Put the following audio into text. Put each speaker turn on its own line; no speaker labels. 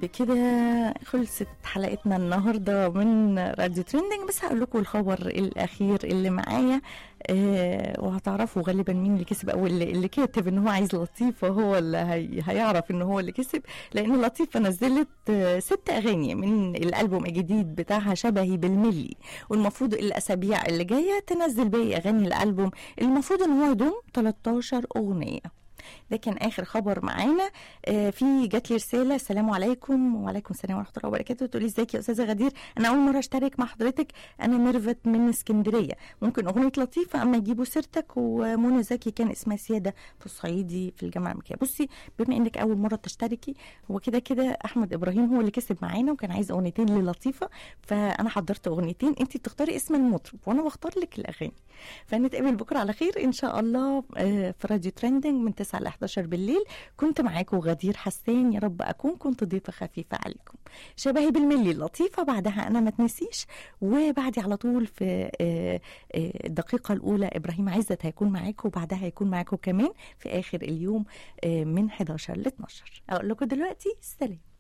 بكده خلصت حلقتنا النهارده من راديو تريندنج بس هقول لكم الخبر الاخير اللي معايا آه وهتعرفوا غالبا مين اللي كسب او اللي, اللي كاتب ان هو عايز لطيفه هو اللي هي هيعرف ان هو اللي كسب لان لطيفه نزلت آه ست اغاني من الالبوم الجديد بتاعها شبهي بالملي والمفروض الاسابيع اللي جايه تنزل باقي اغاني الالبوم المفروض ان هو يضم 13 اغنيه ده كان اخر خبر معانا آه في جات لي رساله السلام عليكم وعليكم السلام ورحمه الله وبركاته تقولي ازيك يا استاذه غدير انا اول مره اشترك مع حضرتك انا ميرفت من اسكندريه ممكن اغنيه لطيفه اما يجيبوا سيرتك ومنى زكي كان اسمها سياده في الصعيدي في الجامعه الامريكيه بصي بما انك اول مره تشتركي هو كده كده احمد ابراهيم هو اللي كسب معانا وكان عايز اغنيتين للطيفه فانا حضرت اغنيتين انت بتختاري اسم المطرب وانا بختار لك الاغاني فنتقابل بكره على خير ان شاء الله آه في راديو ترندنج من 9 ل 11 بالليل كنت معاكم غدير حسان يا رب اكون كنت ضيفه خفيفه عليكم شبهي بالملي اللطيفه بعدها انا ما تنسيش وبعدي على طول في الدقيقه الاولى ابراهيم عزت هيكون معاكم وبعدها هيكون معاكم كمان في اخر اليوم من 11 ل 12 اقول لكم دلوقتي سلام